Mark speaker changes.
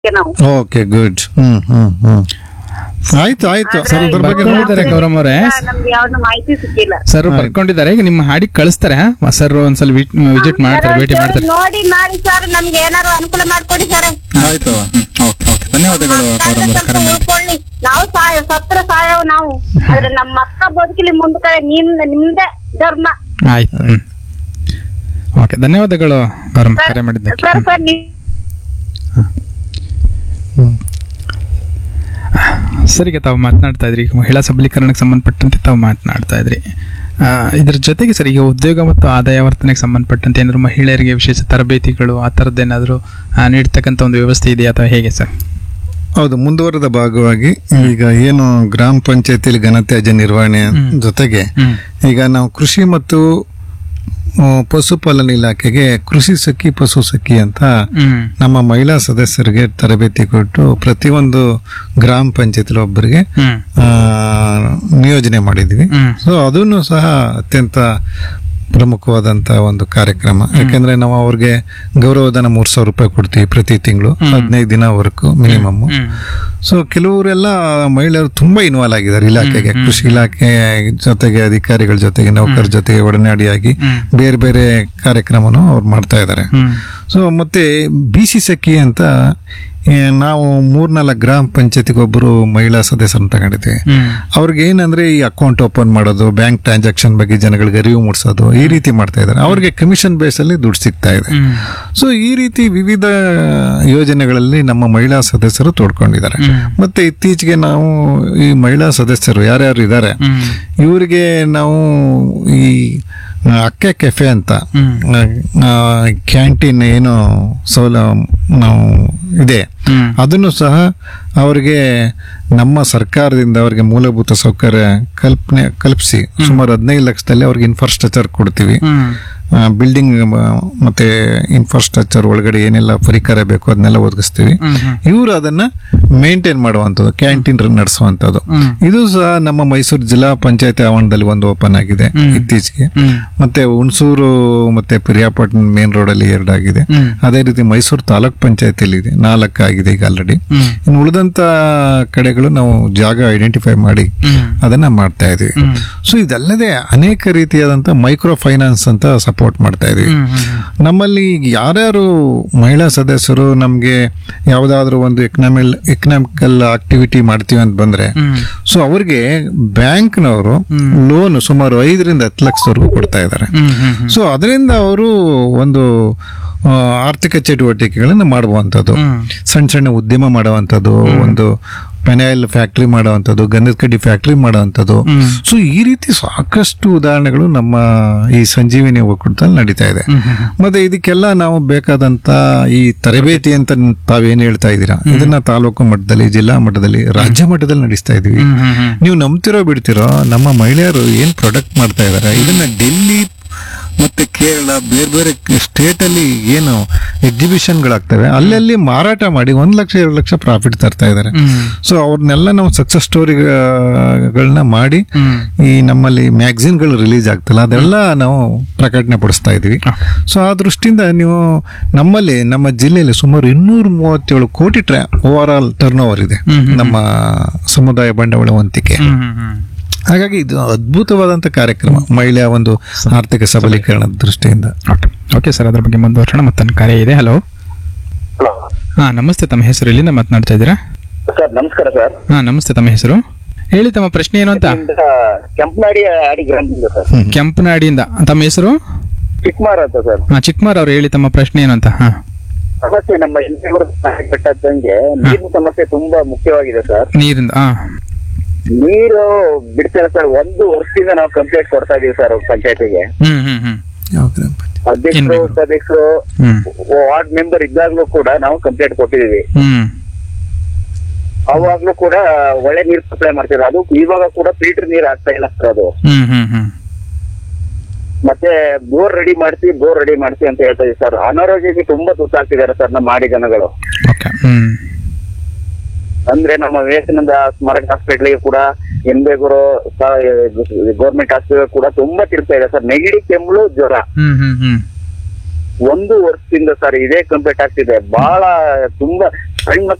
Speaker 1: ನಾವು
Speaker 2: okay good ಹ್ಮ್ ಹ್ಮ್ ಹ್ಮ್ ಆಯ್ತು ಆಯ್ತು ಸರ್ ಅದ್ರ ಬಗ್ಗೆ
Speaker 3: ಬರ್ಕೊಂಡಿದ್ದಾರೆ
Speaker 2: ನೋಡ್ತಾರೆ
Speaker 3: ಗೌರಮ್ಮ ಅವರೇ
Speaker 1: ನಮ್ಗೆ ಯಾವ್ದು ಮಾಹಿತಿ ಸಿಕ್ಕಿಲ್ಲ
Speaker 3: ಸರ್ ಬರ್ಕೊಂಡಿದ್ದಾರೆ ಈಗ ನಿಮ್ಮ ಹಾಡಿಗೆ ಕಳಿಸ್ತಾರೆ ಸರ್ ಒಂದ್ಸಲ ವಿಸಿಟ್ ಮಾಡ್ತಾರೆ ಭೇಟಿ ಮಾಡ್ತಾರೆ
Speaker 1: ನೋಡಿ ಮಾಡಿ ಸರ್ ನಮ್ಗೆ ಏನಾರು ಅನುಕೂಲ ಮಾಡ್ಕೊಡಿ ಸರ್
Speaker 2: ಆಯ್ತು ಓಕೆ ಓಕೆ ಧನ್ಯವಾದಗಳು ಗೌರಮ್ಮ
Speaker 1: ಸ್ವಲ್ಪ
Speaker 2: ಕರೆ ಮಾಡಿ
Speaker 1: ಉಳ್ಕೊಳ್ಳಿ ನಾವು ಸಾಯ ಸತ್ರ ಸಾಯವ್ ನಾವು ಆದ್ರೆ ನಮ್ಮ ಮಕ್ಕ ಬದುಕಲಿ ಮುಂದಕ್ಕೆ ನಿಮ್ ನಿಮ್ದೇ ಧರ್ಮ
Speaker 3: ಆಯ್ತು ಹ್ಮ್ ಓಕೆ ಧನ್ಯವಾದಗಳು ಗೌರಮ್ಮ ಕರೆ ಮಾಡಿದ್ದಕ್ಕೆ
Speaker 1: ಸರ್ ಸರ್ ನೀವ್
Speaker 3: ಸರಿಗೆ ತಾವು ಮಾತನಾಡ್ತಾ ಇದ್ರಿ ಈಗ ಮಹಿಳಾ ಸಬಲೀಕರಣಕ್ಕೆ ಸಂಬಂಧಪಟ್ಟಂತೆ ತಾವು ಮಾತನಾಡ್ತಾ ಇದ್ರಿ ಆ, ಇದ್ರ ಜೊತೆಗೆ ಸರ್ ಈಗ ಉದ್ಯೋಗ ಮತ್ತು ಆದಾಯ ವರ್ತನೆಗೆ ಸಂಬಂಧಪಟ್ಟಂತೆ ಏನಾದ್ರು ಮಹಿಳೆಯರಿಗೆ ವಿಶೇಷ ತರಬೇತಿಗಳು ಆ ಥರದ್ದೇನಾದರೂ ನೀಡ್ತಕ್ಕಂಥ ಒಂದು ವ್ಯವಸ್ಥೆ ಇದೆಯಾ ಅಥವಾ ಹೇಗೆ ಸರ್
Speaker 2: ಹೌದು ಮುಂದುವರೆದ ಭಾಗವಾಗಿ ಈಗ ಏನು ಗ್ರಾಮ ಪಂಚಾಯತಿಲಿ ಘನತ್ಯಾಜ್ಯ ನಿರ್ವಹಣೆ ಜೊತೆಗೆ
Speaker 3: ಹ್ಮ್.
Speaker 2: ಈಗ ನಾವು ಕೃಷಿ ಮತ್ತು ಆ, ಪಶುಪಾಲನೆ ಇಲಾಖೆಗೆ ಕೃಷಿ ಸಖಿ ಪಶು ಸಖಿ ಅಂತ
Speaker 3: ಹ್ಮ್
Speaker 2: ನಮ್ಮ ಮಹಿಳಾ ಸದಸ್ಯರಿಗೆ ತರಬೇತಿ ಕೊಟ್ಟು ಪ್ರತಿಯೊಂದು ಗ್ರಾಮ ಪಂಚಾಯತಿಲಿ ಒಬ್ಬರಿಗೆ
Speaker 3: ಹ್ಮ್
Speaker 2: ಆ, ನಿಯೋಜನೆ ಮಾಡಿದ್ವಿ
Speaker 3: ಹ್ಮ್
Speaker 2: ಸೊ ಅದನ್ನು ಸಹ ಅತ್ಯಂತ ಪ್ರಮುಖವಾದಂತ ಒಂದು ಕಾರ್ಯಕ್ರಮ ಯಾಕೆಂದ್ರೆ ನಾವು ಅವ್ರಿಗೆ ಗೌರವಧನ ಮೂರ್ ಸಾವಿರ ರೂಪಾಯಿ ಕೊಡ್ತೀವಿ ಪ್ರತಿ ತಿಂಗಳು ಹದಿನೈದು ದಿನ ವರ್ಕು ಮಿನಿಮಮ್
Speaker 3: ಹ್ಮ್
Speaker 2: ಸೊ ಕೆಲವರೆಲ್ಲ ಮಹಿಳೆಯರು ತುಂಬಾ ಇನ್ವಾಲ್ವ್ ಆಗಿದ್ದಾರೆ ಇಲಾಖೆಗೆ ಕೃಷಿ ಇಲಾಖೆ ಜೊತೆಗೆ ಅಧಿಕಾರಿಗಳ ಜೊತೆಗೆ ನೌಕರ ಜೊತೆಗೆ ಒಡನಾಡಿಯಾಗಿ
Speaker 3: ಹ್ಮ್.
Speaker 2: ಬೇರೆ ಬೇರೆ ಕಾರ್ಯಕ್ರಮನೂ ಅವ್ರು ಮಾಡ್ತಾ ಇದ್ದಾರೆ
Speaker 3: ಹ್ಮ್
Speaker 2: ಸೊ ಮತ್ತೆ ಬಿ ಸಿ ಸಖಿ ಅಂತ ಏ, ನಾವು ಮೂರ್ನಾಲ್ಕು ಗ್ರಾಮ ಪಂಚಾಯತಿಗೆ ಒಬ್ಬರು ಮಹಿಳಾ ಸದಸ್ಯರನ್ನ ತಗೊಂಡಿದ್ವಿ
Speaker 3: ಹ್ಮ್
Speaker 2: ಅವ್ರಿಗೆ ಏನಂದ್ರೆ ಈ ಅಕೌಂಟ್ ಓಪನ್ ಮಾಡೋದು ಬ್ಯಾಂಕ್ ಟ್ರಾನ್ಸಾಕ್ಷನ್ ಬಗ್ಗೆ ಜನಗಳಿಗೆ ಅರಿವು ಮೂಡಿಸೋದು ಈ ರೀತಿ ಮಾಡ್ತಾ ಇದ್ದಾರೆ ಅವ್ರಿಗೆ ಕಮಿಷನ್ ಬೇಸ್ ಅಲ್ಲಿ ದುಡ್ಡು ಸಿಗ್ತಾ ಇದೆ
Speaker 3: ಹ್ಮ್
Speaker 2: ಸೊ ಈ ರೀತಿ ವಿವಿಧ ಯೋಜನೆಗಳಲ್ಲಿ ನಮ್ಮ ಮಹಿಳಾ ಸದಸ್ಯರು ತೋಡ್ಕೊಂಡಿದ್ದಾರೆ
Speaker 3: ಹ್ಮ್.
Speaker 2: ಮತ್ತೆ ಇತ್ತೀಚೆಗೆ ನಾವು ಈ ಮಹಿಳಾ ಸದಸ್ಯರು ಯಾರ್ಯಾರು ಇದ್ದಾರೆ
Speaker 3: ಹ್ಮ್
Speaker 2: ಇವರಿಗೆ ನಾವು ಈ ಆ, ಅಕ್ಕೆ ಕೆಫೆ ಅಂತ
Speaker 3: ಹ್ಮ್
Speaker 2: ಕ್ಯಾಂಟೀನ್ ಏನು ಸೌಲ ನಾವು ಇದೆ
Speaker 3: ಹ್ಮ್
Speaker 2: ಅದನ್ನು ಸಹ ಅವರಿಗೆ ನಮ್ಮ ಸರ್ಕಾರದಿಂದ ಅವರಿಗೆ ಮೂಲಭೂತ ಸೌಕರ್ಯ ಕಲ್ಪನೆ ಕಲ್ಪಿಸಿ ಸುಮಾರು ಹದಿನೈದು ಲಕ್ಷದಲ್ಲಿ ಅವ್ರಿಗೆ ಇನ್ಫ್ರಾಸ್ಟ್ರಕ್ಚರ್ ಕೊಡ್ತೀವಿ
Speaker 3: ಹ್ಮ್
Speaker 2: ಬಿಲ್ಡಿಂಗ್ ಮತ್ತೆ ಇನ್ಫ್ರಾಸ್ಟ್ರಕ್ಚರ್ ಒಳಗಡೆ ಏನೆಲ್ಲ ಪರಿಕರ ಬೇಕು ಅದನ್ನೆಲ್ಲ ಒದಗಿಸ್ತೀವಿ
Speaker 3: ಹ್ಮ್ ಹ್ಮ್
Speaker 2: ಇವರು ಅದನ್ನ ಮೇಂಟೈನ್ ಮಾಡುವಂಥದ್ದು ಕ್ಯಾಂಟೀನ್ ನಡೆಸುವಂಥದ್ದು
Speaker 3: ಹ್ಮ್.
Speaker 2: ಇದು ಸಹ ನಮ್ಮ ಮೈಸೂರು ಜಿಲ್ಲಾ ಪಂಚಾಯತಿ ಆವರಣದಲ್ಲಿ ಒಂದು ಓಪನ್ ಆಗಿದೆ
Speaker 3: ಹ್ಮ್.
Speaker 2: ಇತ್ತೀಚೆಗೆ
Speaker 3: ಹ್ಮ್
Speaker 2: ಮತ್ತೆ ಹುಣಸೂರು ಮತ್ತೆ ಪಿರಿಯಾಪಟ್ಟಣ ಮೇನ್ ರೋಡ್ ಅಲ್ಲಿ ಎರಡಾಗಿದೆ
Speaker 3: ಹ್ಮ್.
Speaker 2: ಅದೇ ರೀತಿ ಮೈಸೂರು ತಾಲೂಕ್ ಪಂಚಾಯತಿಯಲ್ಲಿ ಇದೆ ನಾಲ್ಕು ಆಗಿದೆ ಈಗ ಆಲ್ರೆಡಿ
Speaker 3: ಹ್ಮ್
Speaker 2: ಇನ್ನು ಉಳಿದಂತ ಕಡೆಗಳು ನಾವು ಜಾಗ ಐಡೆಂಟಿಫೈ ಮಾಡಿ
Speaker 3: ಹ್ಮ್
Speaker 2: ಅದನ್ನ ಮಾಡ್ತಾ ಇದೀವಿ
Speaker 3: ಹ್ಮ್
Speaker 2: ಸೊ ಇದಲ್ಲದೆ ಅನೇಕ ರೀತಿಯಾದಂತ ಮೈಕ್ರೋ ಫೈನಾನ್ಸ್ ಅಂತ ಸಪೋರ್ಟ್ ಮಾಡ್ತಾ ಇದೀವಿ
Speaker 3: ಹ್ಮ್ ಹ್ಮ್
Speaker 2: ನಮ್ಮಲ್ಲಿ ಯಾರ್ಯಾರು ಮಹಿಳಾ ಸದಸ್ಯರು ನಮ್ಗೆ ಯಾವ್ದಾದ್ರು ಒಂದು ಎಕನಾಮಿಲ್ ಎಕನಾಮಿಕಲ್ ಆಕ್ಟಿವಿಟಿ ಮಾಡ್ತೀವಿ ಅಂತ ಬಂದ್ರೆ
Speaker 3: ಹ್ಮ್
Speaker 2: ಸೊ ಅವ್ರಿಗೆ ಬ್ಯಾಂಕ್ನವರು ಲೋನ್ ಸುಮಾರು ಐದರಿಂದ ಹತ್ತು ಲಕ್ಷದವರೆಗೂ ಕೊಡ್ತಾ ಇದ್ದಾರೆ
Speaker 3: ಹ್ಮ್ ಹ್ಮ್ ಹ್ಮ್
Speaker 2: ಸೊ ಅದರಿಂದ ಅವರು ಒಂದು ಆ, ಆರ್ಥಿಕ ಚಟುವಟಿಕೆಗಳನ್ನು ಮಾಡುವಂಥದ್ದು
Speaker 3: ಹ್ಮ್.
Speaker 2: ಸಣ್ಣ ಸಣ್ಣ ಉದ್ಯಮ ಮಾಡುವಂಥದ್ದು ಒಂದು ಪೆನಾಯಿಲ್ ಫ್ಯಾಕ್ಟ್ರಿ ಮಾಡುವಂಥದ್ದು ಗಂಧದ ಕಡ್ಡಿ ಫ್ಯಾಕ್ಟ್ರಿ ಮಾಡುವಂಥದ್ದು
Speaker 3: ಹ್ಮ್.
Speaker 2: ಸೊ ಈ ರೀತಿ ಸಾಕಷ್ಟು ಉದಾಹರಣೆಗಳು ನಮ್ಮ ಈ ಸಂಜೀವಿನಿ ಒಕ್ಕೂಟದಲ್ಲಿ ನಡೀತಾ ಇದೆ
Speaker 3: ಹ್ಮ್ ಹ್ಮ್
Speaker 2: ಮತ್ತೆ ಇದಕ್ಕೆಲ್ಲ ನಾವು ಬೇಕಾದಂತ ಈ ತರಬೇತಿ ಅಂತ ತಾವೇನ್ ಹೇಳ್ತಾ ಇದ್ದೀರಾ ಇದನ್ನ ತಾಲೂಕು ಮಟ್ಟದಲ್ಲಿ ಜಿಲ್ಲಾ ಮಟ್ಟದಲ್ಲಿ ರಾಜ್ಯ ಮಟ್ಟದಲ್ಲಿ ನಡೆಸ್ತಾ ಇದೀವಿ
Speaker 3: ಹ್ಮ್ ಹ್ಮ್ ಹ್ಮ್
Speaker 2: ನೀವು ನಂಬ್ತಿರೋ ಬಿಡ್ತಿರೋ ನಮ್ಮ ಮಹಿಳೆಯರು ಏನ್ ಪ್ರಾಡಕ್ಟ್ ಮಾಡ್ತಾ ಇದಾರೆ ಇದನ್ನ ಡೆಲ್ಲಿ ಮತ್ತೆ ಕೇರಳ ಬೇರೆ ಬೇರೆ ಸ್ಟೇಟ್ ಅಲ್ಲಿ ಏನು ಎಕ್ಸಿಬಿಷನ್ಗಳಾಗ್ತವೆ ಅಲ್ಲಲ್ಲಿ ಮಾರಾಟ ಮಾಡಿ ಒಂದ್ ಲಕ್ಷ ಎರಡು ಲಕ್ಷ ಪ್ರಾಫಿಟ್ ತರ್ತಾ ಇದಾರೆ
Speaker 3: ಹ್ಮ್
Speaker 2: ಸೊ ಅವ್ರನ್ನೆಲ್ಲ ನಾವು ಸಕ್ಸಸ್ ಸ್ಟೋರಿಗಳನ್ನ ಮಾಡಿ
Speaker 3: ಹ್ಮ್
Speaker 2: ಈ ನಮ್ಮಲ್ಲಿ ಮ್ಯಾಗಝಿನ್ಗಳು ರಿಲೀಸ್ ಆಗ್ತಲ್ಲ ಅದೆಲ್ಲ ನಾವು ಪ್ರಕಟಣೆ ಪಡಿಸ್ತಾ ಇದೀವಿ
Speaker 3: ಹ.
Speaker 2: ಸೊ ಆ ದೃಷ್ಟಿಯಿಂದ ನೀವು ನಮ್ಮಲ್ಲಿ ನಮ್ಮ ಜಿಲ್ಲೆಯಲ್ಲಿ ಸುಮಾರು ಇನ್ನೂರ ಮೂವತ್ತೇಳು ಕೋಟಿ ಟ್ರಾ ಓವರ್ ಆಲ್ ಟರ್ನ್ ಓವರ್ ಇದೆ
Speaker 3: ಹ್ಮ್ ಹ್ಮ್
Speaker 2: ನಮ್ಮ ಸಮುದಾಯ ಬಂಡವಾಳ ವಂತಿಕೆ
Speaker 3: ಹ್ಮ್ ಹ್ಮ್ ಹ್ಮ್
Speaker 2: ಹಾಗಾಗಿ ಇದು ಅದ್ಭುತವಾದಂತ ಕಾರ್ಯಕ್ರಮ ಮಹಿಳೆಯ ಒಂದು ಆರ್ಥಿಕ ಸಬಲೀಕರಣದ ದೃಷ್ಟಿಯಿಂದ
Speaker 3: ಓಕೆ ಓಕೆ ಸರ್ ಅದ್ರ ಬಗ್ಗೆ ಮುಂದುವರ್ಸೋಣ ಮತ್ತೊಂದು ಕಾರ್ಯ ಇದೆ ಹಲೋ
Speaker 4: ಹಲೋ
Speaker 3: ಹಾ ನಮಸ್ತೆ ತಮ್ಮ ಹೆಸರು ಎಲ್ಲಿಂದ ಮಾತನಾಡ್ತಾ ಇದ್ದೀರಾ
Speaker 4: ಸರ್ ನಮಸ್ಕಾರ ಸರ್
Speaker 3: ಹಾ ನಮಸ್ತೆ ತಮ್ಮ ಹೆಸರು ಹೇಳಿ ತಮ್ಮ ಪ್ರಶ್ನೆ ಏನು ಅಂತ
Speaker 4: ಇಲ್ಲಿಂದ ಕೆಂಪನಾಡಿ ಆಡಿ ಗ್ರಾಮದಿಂದ ಸರ್
Speaker 3: ಕೆಂಪನಾಡಿಯಿಂದ ತಮ್ಮ ಹೆಸರು
Speaker 4: ಚಿಕ್ಕಮಾರ್ ಅಂತ ಸರ್
Speaker 3: ಹಾ ಚಿಕ್ಕಮಾರ್ ಅವ್ರು ಹೇಳಿ ತಮ್ಮ ಪ್ರಶ್ನೆ ಏನು ಅಂತ ಹಾ
Speaker 4: ಸಮಸ್ಯೆ ನಮ್ಮ ಎಲ್ರಿಗೂ ಬೆಟ್ಟದಂಗೆ ನೀರಿನ ಸಮಸ್ಯೆ ತುಂಬಾ ಮುಖ್ಯವಾಗಿದೆ ಸರ್
Speaker 3: ನೀರಿಂದ ಹಾ
Speaker 4: ನೀರು ಬಿಡ್ತಾರೆ ಸರ್ ಒಂದು ವರ್ಷದಿಂದ ನಾವು ಕಂಪ್ಲೇಂಟ್ ಕೊಡ್ತಾ ಇದೀವಿ ಸರ್ ಪಂಚಾಯತಿಗೆ
Speaker 3: ಹ್ಮ್ ಹ್ಮ್ ಹ್ಮ್
Speaker 4: ಅಧ್ಯಕ್ಷರು
Speaker 3: ಏನ್
Speaker 4: ಉಪಾಧ್ಯಕ್ಷರು
Speaker 3: ಹ್ಮ್
Speaker 4: ವಾರ್ಡ್ ಮೆಂಬರ್ ಇದ್ದಾಗ್ಲೂ ಕೂಡ ನಾವು ಕಂಪ್ಲೇಂಟ್ ಕೊಟ್ಟಿದೀವಿ
Speaker 3: ಹ್ಮ್
Speaker 4: ಅವಾಗ್ಲೂ ಕೂಡ ಒಳ್ಳೆ ನೀರು ಸಪ್ಲೈ ಮಾಡ್ತಿದ್ರು ಅದು ಇವಾಗ ಕೂಡ ಫಿಲ್ಟರ್ ನೀರ್ ಆಗ್ತಾ ಇಲ್ಲ ಸರ್ ಅದು
Speaker 3: ಹ್ಮ್ ಹ್ಮ್ ಹ್ಮ್
Speaker 4: ಮತ್ತೆ ಬೋರ್ ರೆಡಿ ಮಾಡ್ಸಿ ಬೋರ್ ರೆಡಿ ಮಾಡ್ಸಿ ಅಂತ ಹೇಳ್ತಾ ಇದೀವಿ ಸರ್ ಅನಾರೋಗ್ಯಕ್ಕೆ ತುಂಬಾ ತುತ್ತಾಗ್ತಿದ್ದಾರೆ ಸರ್ ನಮ್ಮ ಮಾಡಿ ಜನಗಳು
Speaker 3: ಓಕೆ ಹ್ಮ್
Speaker 4: ಅಂದ್ರೆ ನಮ್ಮ ವಿವೇಕಾನಂದ ಸ್ಮಾರಕ ಹಾಸ್ಪಿಟ್ಲಿಗೆ ಕೂಡ ಎನ್ಬೇಗೂರು ಗೌರ್ಮೆಂಟ್ ಹಾಸ್ಪಿಟಲ್ ಕೂಡ ತುಂಬಾ ತಿರ್ತಾ ಇದೆ ಸರ್ ನೆಗಡಿ ಕೆಮ್ಮಳು ಜ್ವರ
Speaker 3: ಹ್ಮ್ ಹ್ಮ್ ಹ್ಮ್
Speaker 4: ಒಂದು ವರ್ಷದಿಂದ ಸರ್ ಇದೇ ಕಂಪ್ಲೀಟ್ ಆಗ್ತಿದೆ ಬಹಳ ತುಂಬಾ ಸಣ್ಣ